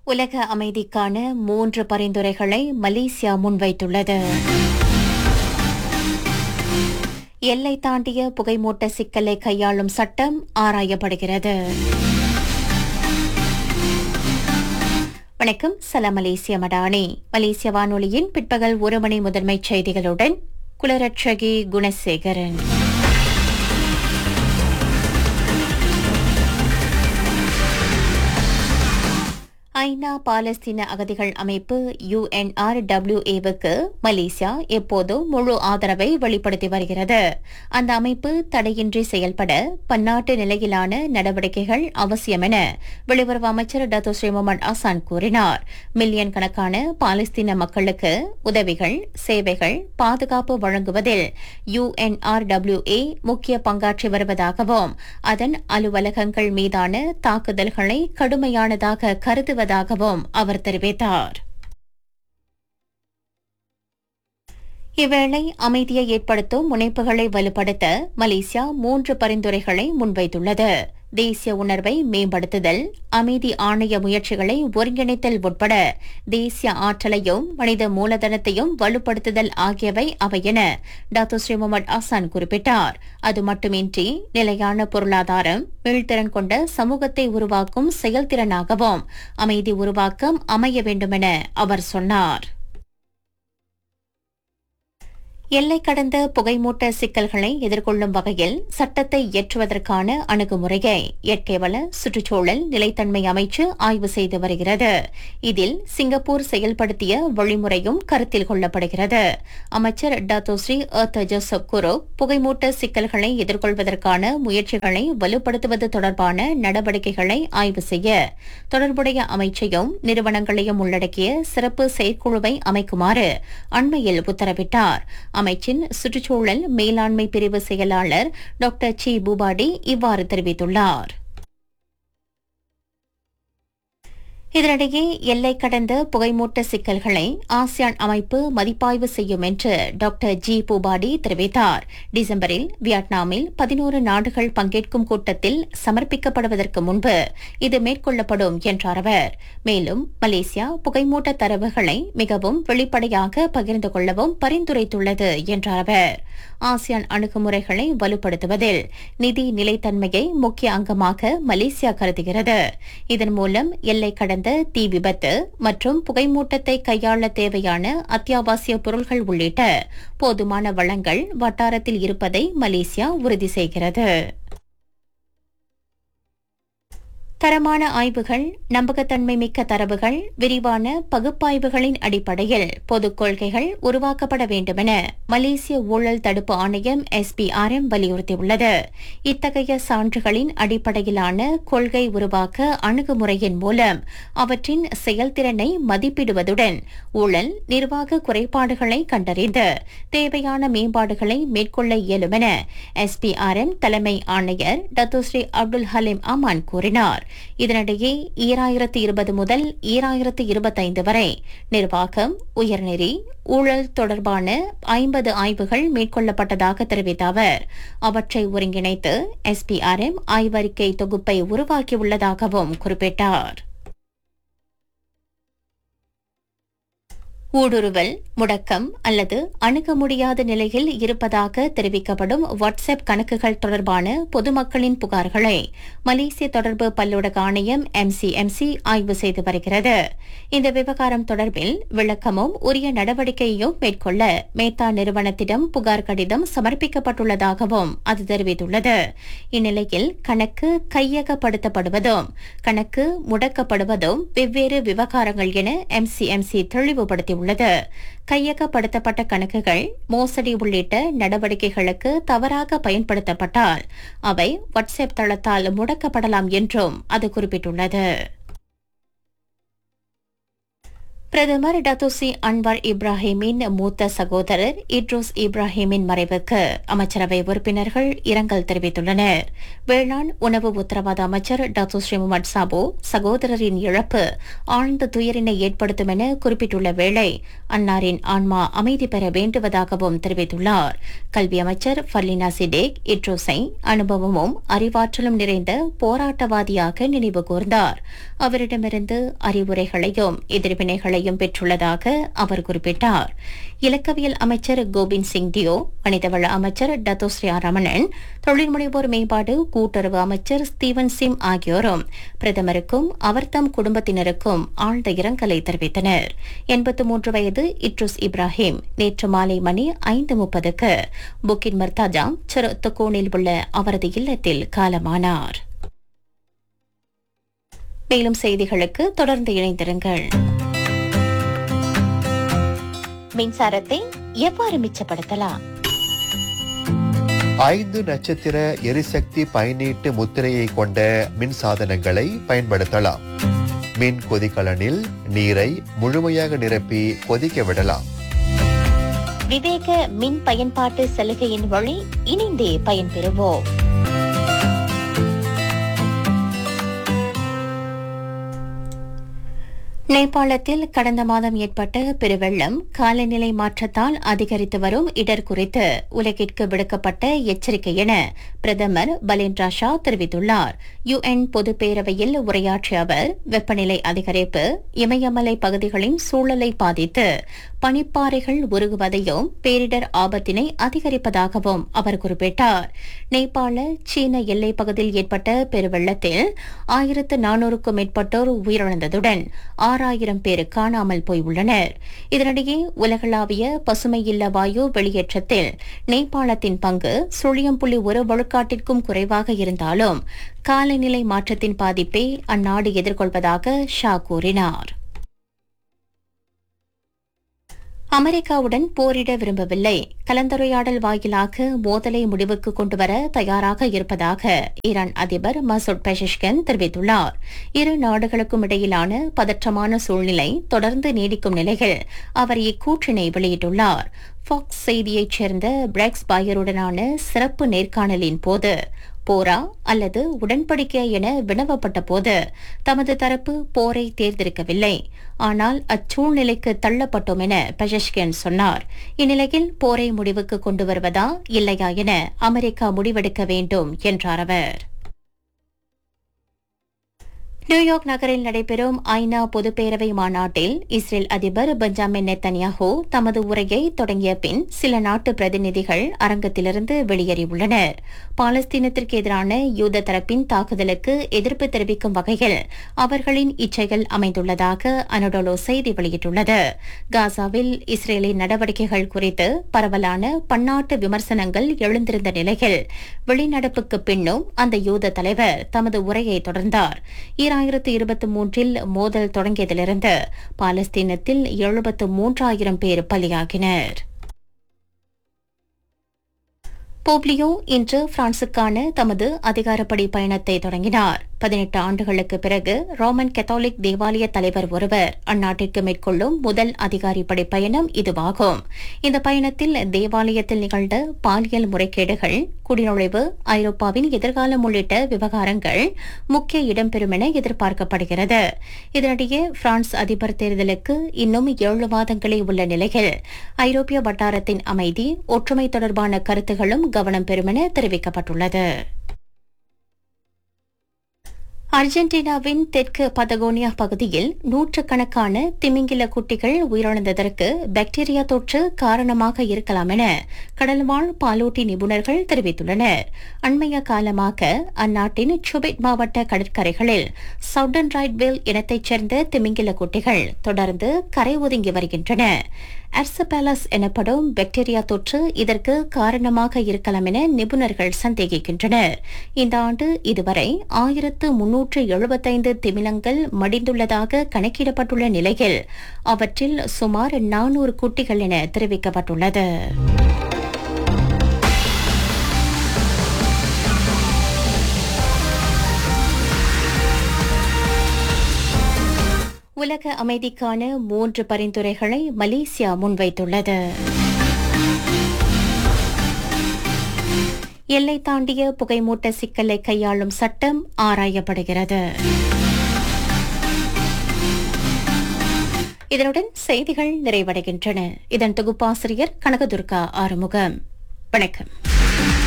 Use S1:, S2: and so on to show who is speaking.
S1: உலக அமைதிக்கான மூன்று பரிந்துரைகளை மலேசியா முன்வைத்துள்ளது எல்லை தாண்டிய புகைமூட்ட சிக்கலை கையாளும் சட்டம் ஆராயப்படுகிறது வணக்கம் சலாம் மலேசிய மடானி மலேசிய வானொலியின் பிற்பகல் ஒரு மணி முதன்மைச் செய்திகளுடன் குலரட்சகி குணசேகரன் ஐநா பாலஸ்தீன அகதிகள் அமைப்பு யுஎன்ஆர்டபிள்யூஏவுக்கு மலேசியா எப்போதும் முழு ஆதரவை வெளிப்படுத்தி வருகிறது அந்த அமைப்பு தடையின்றி செயல்பட பன்னாட்டு நிலையிலான நடவடிக்கைகள் அவசியம் என வெளியுறவு அமைச்சர் டத்தோ ஸ்ரீ முகமது அசான் கூறினார் மில்லியன் கணக்கான பாலஸ்தீன மக்களுக்கு உதவிகள் சேவைகள் பாதுகாப்பு வழங்குவதில் யுஎன்ஆர்டபிள்யூஏ முக்கிய பங்காற்றி வருவதாகவும் அதன் அலுவலகங்கள் மீதான தாக்குதல்களை கடுமையானதாக கருதுவதாகவும் அவர் தெரிவித்தார் இவ்வேளை அமைதியை ஏற்படுத்தும் முனைப்புகளை வலுப்படுத்த மலேசியா மூன்று பரிந்துரைகளை முன்வைத்துள்ளது தேசிய உணர்வை மேம்படுத்துதல் அமைதி ஆணைய முயற்சிகளை ஒருங்கிணைத்தல் உட்பட தேசிய ஆற்றலையும் மனித மூலதனத்தையும் வலுப்படுத்துதல் ஆகியவை அவை என டாக்டர் ஸ்ரீ முகமது அசான் குறிப்பிட்டார் அது மட்டுமின்றி நிலையான பொருளாதாரம் மீள்திறன் கொண்ட சமூகத்தை உருவாக்கும் செயல்திறனாகவும் அமைதி உருவாக்கம் அமைய வேண்டுமென அவர் சொன்னார் எல்லை கடந்த புகைமூட்ட சிக்கல்களை எதிர்கொள்ளும் வகையில் சட்டத்தை இயற்றுவதற்கான அணுகுமுறையை இயற்கை வள சுற்றுச்சூழல் நிலைத்தன்மை அமைச்சு ஆய்வு செய்து வருகிறது இதில் சிங்கப்பூர் செயல்படுத்திய வழிமுறையும் கருத்தில் கொள்ளப்படுகிறது அமைச்சர் டாத்தோ ஸ்ரீ அர்த்த ஜோசப் குரோ புகைமூட்ட சிக்கல்களை எதிர்கொள்வதற்கான முயற்சிகளை வலுப்படுத்துவது தொடர்பான நடவடிக்கைகளை ஆய்வு செய்ய தொடர்புடைய அமைச்சையும் நிறுவனங்களையும் உள்ளடக்கிய சிறப்பு செயற்குழுவை அமைக்குமாறு அண்மையில் உத்தரவிட்டார் அமைச்சின் சுற்றுச்சூழல் மேலாண்மை பிரிவு செயலாளர் டாக்டர் சி பூபாடி இவ்வாறு தெரிவித்துள்ளார் இதனிடையே எல்லை கடந்த புகைமூட்ட சிக்கல்களை ஆசியான் அமைப்பு மதிப்பாய்வு செய்யும் என்று டாக்டர் ஜி பூபாடி தெரிவித்தார் டிசம்பரில் வியட்நாமில் பதினோரு நாடுகள் பங்கேற்கும் கூட்டத்தில் சமர்ப்பிக்கப்படுவதற்கு முன்பு இது மேற்கொள்ளப்படும் என்றார் அவர் மேலும் மலேசியா புகைமூட்ட தரவுகளை மிகவும் வெளிப்படையாக பகிர்ந்து கொள்ளவும் பரிந்துரைத்துள்ளது என்றார் அவர் ஆசியான் அணுகுமுறைகளை வலுப்படுத்துவதில் நிதி நிலைத்தன்மையை முக்கிய அங்கமாக மலேசியா கருதுகிறது இதன் மூலம் எல்லை கடந்த தீ விபத்து மற்றும் புகைமூட்டத்தை கையாள தேவையான அத்தியாவசிய பொருள்கள் உள்ளிட்ட போதுமான வளங்கள் வட்டாரத்தில் இருப்பதை மலேசியா உறுதி செய்கிறது தரமான ஆய்வுகள் நம்பகத்தன்மை மிக்க தரவுகள் விரிவான பகுப்பாய்வுகளின் அடிப்படையில் பொதுக் கொள்கைகள் உருவாக்கப்பட வேண்டுமென மலேசிய ஊழல் தடுப்பு ஆணையம் எஸ்பிஆர்எம் வலியுறுத்தியுள்ளது இத்தகைய சான்றுகளின் அடிப்படையிலான கொள்கை உருவாக்க அணுகுமுறையின் மூலம் அவற்றின் செயல்திறனை மதிப்பிடுவதுடன் ஊழல் நிர்வாக குறைபாடுகளை கண்டறிந்து தேவையான மேம்பாடுகளை மேற்கொள்ள இயலும் என எஸ்பிஆர்எம் தலைமை ஆணையர் டத்துஸ்ரீ அப்துல் ஹலீம் அமான் கூறினார் இதனிடையே ஈராயிரத்து இருபது முதல் ஈராயிரத்து இருபத்தைந்து வரை நிர்வாகம் உயர்நெறி ஊழல் தொடர்பான ஐம்பது ஆய்வுகள் மேற்கொள்ளப்பட்டதாக தெரிவித்த அவர் அவற்றை ஒருங்கிணைத்து எஸ்பிஆர்எம் ஆய்வறிக்கை தொகுப்பை உருவாக்கியுள்ளதாகவும் குறிப்பிட்டார் ஊடுருவல் முடக்கம் அல்லது அணுக முடியாத நிலையில் இருப்பதாக தெரிவிக்கப்படும் வாட்ஸ்அப் கணக்குகள் தொடர்பான பொதுமக்களின் புகார்களை மலேசிய தொடர்பு பல்லூடக ஆணையம் எம்சிஎம்சி ஆய்வு செய்து வருகிறது இந்த விவகாரம் தொடர்பில் விளக்கமும் உரிய நடவடிக்கையையும் மேற்கொள்ள மேத்தா நிறுவனத்திடம் புகார் கடிதம் சமர்ப்பிக்கப்பட்டுள்ளதாகவும் அது தெரிவித்துள்ளது இந்நிலையில் கணக்கு கையகப்படுத்தப்படுவதும் கணக்கு முடக்கப்படுவதும் வெவ்வேறு விவகாரங்கள் என எம்சிஎம்சி தெளிவுபடுத்தியுள்ளது உள்ளது கையகப்படுத்தப்பட்ட கணக்குகள் மோசடி உள்ளிட்ட நடவடிக்கைகளுக்கு தவறாக பயன்படுத்தப்பட்டால் அவை வாட்ஸ்அப் தளத்தால் முடக்கப்படலாம் என்றும் அது குறிப்பிட்டுள்ளது பிரதமர் டத்தோசி அன்வார் இப்ராஹிமின் மூத்த சகோதரர் இட்ரோஸ் இப்ராஹிமின் மறைவுக்கு அமைச்சரவை உறுப்பினர்கள் இரங்கல் தெரிவித்துள்ளனர் வேளாண் உணவு உத்தரவாத அமைச்சர் டாக்டர் ஸ்ரீ முகமது சாபு சகோதரரின் இழப்பு ஆழ்ந்த துயரினை ஏற்படுத்தும் என குறிப்பிட்டுள்ள வேளை அன்னாரின் ஆன்மா அமைதி பெற வேண்டுவதாகவும் தெரிவித்துள்ளார் கல்வி அமைச்சர் ஃபர்லினா சிடேக் இட்ரோஸை அனுபவமும் அறிவாற்றலும் நிறைந்த போராட்டவாதியாக நினைவு கூர்ந்தார் அவரிடமிருந்து அறிவுரைகளையும் எதிர்வினைகளையும் பெற்றுள்ளதாக அவர் குறிப்பிட்டார் இலக்கவியல் அமைச்சர் கோபிந்த் சிங் தியோ மனிதவள அமைச்சர் டத்தோஸ்ரீ ரமணன் தொழில் முனைவோர் மேம்பாடு கூட்டுறவு அமைச்சர் ஸ்டீவன் சிம் ஆகியோரும் பிரதமருக்கும் அவர்தம் குடும்பத்தினருக்கும் ஆழ்ந்த இரங்கலை தெரிவித்தனர் எண்பத்து மூன்று வயது இட்ருஸ் இப்ராஹிம் நேற்று மாலை மணி ஐந்து முப்பதுக்கு புக்கின் மர்தாஜா செரத்தகோனில் உள்ள அவரது இல்லத்தில் காலமானார் மேலும் செய்திகளுக்கு தொடர்ந்து இணைந்திருங்கள் மின்சாரத்தை எவ்வாறு மிச்சப்படுத்தலாம்
S2: ஐந்து நட்சத்திர எரிசக்தி பயனீட்டு முத்திரையை கொண்ட மின் சாதனங்களை பயன்படுத்தலாம் மின் கொதிகலனில் நீரை முழுமையாக நிரப்பி கொதிக்க விடலாம்
S1: விவேக மின் பயன்பாட்டு சலுகையின் வழி இணைந்தே பயன்பெறுவோம் நேபாளத்தில் கடந்த மாதம் ஏற்பட்ட பெருவெள்ளம் காலநிலை மாற்றத்தால் அதிகரித்து வரும் இடர் குறித்து உலகிற்கு விடுக்கப்பட்ட எச்சரிக்கை என பிரதமர் பலேந்திரா ஷா தெரிவித்துள்ளார் யுஎன் பொதுப்பேரவையில் உரையாற்றிய அவர் வெப்பநிலை அதிகரிப்பு இமயமலை பகுதிகளின் சூழலை பாதித்து பனிப்பாறைகள் உருகுவதையும் பேரிடர் ஆபத்தினை அதிகரிப்பதாகவும் அவர் குறிப்பிட்டார் நேபாள சீன எல்லைப் பகுதியில் ஏற்பட்ட பெருவெள்ளத்தில் ஆயிரத்து நானூறுக்கும் மேற்பட்டோர் உயிரிழந்ததுடன் ஆறாயிரம் பேர் காணாமல் போய் உள்ளனர் இதனிடையே உலகளாவிய பசுமை இல்ல வாயு வெளியேற்றத்தில் நேபாளத்தின் பங்கு சுழியம் புள்ளி ஒரு வழுக்காட்டிற்கும் குறைவாக இருந்தாலும் காலநிலை மாற்றத்தின் பாதிப்பை அந்நாடு எதிர்கொள்வதாக ஷா கூறினார் அமெரிக்காவுடன் போரிட விரும்பவில்லை கலந்துரையாடல் வாயிலாக மோதலை முடிவுக்கு கொண்டுவர தயாராக இருப்பதாக ஈரான் அதிபர் மசூட் பெஷிஷ்கன் தெரிவித்துள்ளார் இரு நாடுகளுக்கும் இடையிலான பதற்றமான சூழ்நிலை தொடர்ந்து நீடிக்கும் நிலையில் அவர் இக்கூற்றினை வெளியிட்டுள்ளார் ஃபாக்ஸ் செய்தியைச் சேர்ந்த பிரெக்ஸ் பாயருடனான சிறப்பு நேர்காணலின் போது போரா அல்லது உடன்படிக்கை என வினவப்பட்ட போது தமது தரப்பு போரை தேர்ந்தெடுக்கவில்லை ஆனால் அச்சூழ்நிலைக்கு தள்ளப்பட்டோம் என பெஷஷ்கன் சொன்னார் இந்நிலையில் போரை முடிவுக்கு கொண்டு வருவதா இல்லையா என அமெரிக்கா முடிவெடுக்க வேண்டும் என்றார் அவர் நியூயார்க் நகரில் நடைபெறும் ஐநா பொதுப்பேரவை மாநாட்டில் இஸ்ரேல் அதிபர் பெஞ்சமின் நெத்தன்யாஹூ தமது உரையை தொடங்கிய பின் சில நாட்டு பிரதிநிதிகள் அரங்கத்திலிருந்து வெளியேறியுள்ளனர் பாலஸ்தீனத்திற்கு எதிரான யூத தரப்பின் தாக்குதலுக்கு எதிர்ப்பு தெரிவிக்கும் வகையில் அவர்களின் இச்சைகள் அமைந்துள்ளதாக அனடோலோ செய்தி வெளியிட்டுள்ளது காசாவில் இஸ்ரேலின் நடவடிக்கைகள் குறித்து பரவலான பன்னாட்டு விமர்சனங்கள் எழுந்திருந்த நிலையில் வெளிநடப்புக்கு பின்னும் அந்த யூத தலைவர் தமது உரையை தொடர்ந்தார் ஈராயிரத்து இருபத்தி மூன்றில் மோதல் தொடங்கியதிலிருந்து பாலஸ்தீனத்தில் எழுபத்து மூன்றாயிரம் பேர் பலியாகினர் போப்லியோ இன்று பிரான்சுக்கான தமது அதிகாரப்படி பயணத்தை தொடங்கினார் பதினெட்டு ஆண்டுகளுக்கு பிறகு ரோமன் கத்தோலிக் தேவாலய தலைவர் ஒருவர் அந்நாட்டிற்கு மேற்கொள்ளும் முதல் அதிகாரிப்படை பயணம் இதுவாகும் இந்த பயணத்தில் தேவாலயத்தில் நிகழ்ந்த பாலியல் முறைகேடுகள் குடிநுழைவு ஐரோப்பாவின் எதிர்காலம் உள்ளிட்ட விவகாரங்கள் முக்கிய இடம்பெறும் என எதிர்பார்க்கப்படுகிறது இதனிடையே பிரான்ஸ் அதிபர் தேர்தலுக்கு இன்னும் ஏழு மாதங்களே உள்ள நிலையில் ஐரோப்பிய வட்டாரத்தின் அமைதி ஒற்றுமை தொடர்பான கருத்துகளும் கவனம் பெறும் என தெரிவிக்கப்பட்டுள்ளது அர்ஜென்டினாவின் தெற்கு பதகோனியா பகுதியில் நூற்றுக்கணக்கான திமிங்கில குட்டிகள் உயிரிழந்ததற்கு பாக்டீரியா தொற்று காரணமாக இருக்கலாம் என கடல்வாழ் பாலூட்டி நிபுணர்கள் தெரிவித்துள்ளனர் அண்மைய காலமாக அந்நாட்டின் சுபிட் மாவட்ட கடற்கரைகளில் சவுடன் ரைட்வேல் இனத்தைச் சேர்ந்த திமிங்கில குட்டிகள் தொடர்ந்து கரை ஒதுங்கி வருகின்றன அர்சபேலஸ் எனப்படும் பாக்டீரியா தொற்று இதற்கு காரணமாக இருக்கலாம் என நிபுணர்கள் சந்தேகிக்கின்றனர் இந்த ஆண்டு இதுவரை ஆயிரத்து முன்னூற்று எழுபத்தைந்து திமிலங்கள் மடிந்துள்ளதாக கணக்கிடப்பட்டுள்ள நிலையில் அவற்றில் சுமார் நானூறு குட்டிகள் என தெரிவிக்கப்பட்டுள்ளது உலக அமைதிக்கான மூன்று பரிந்துரைகளை மலேசியா முன்வைத்துள்ளது எல்லை தாண்டிய புகைமூட்ட சிக்கலை கையாளும் சட்டம் ஆராயப்படுகிறது இதனுடன் செய்திகள் நிறைவடைகின்றன இதன் தொகுப்பாசிரியர் கனகதுர்கா ஆறுமுகம் வணக்கம்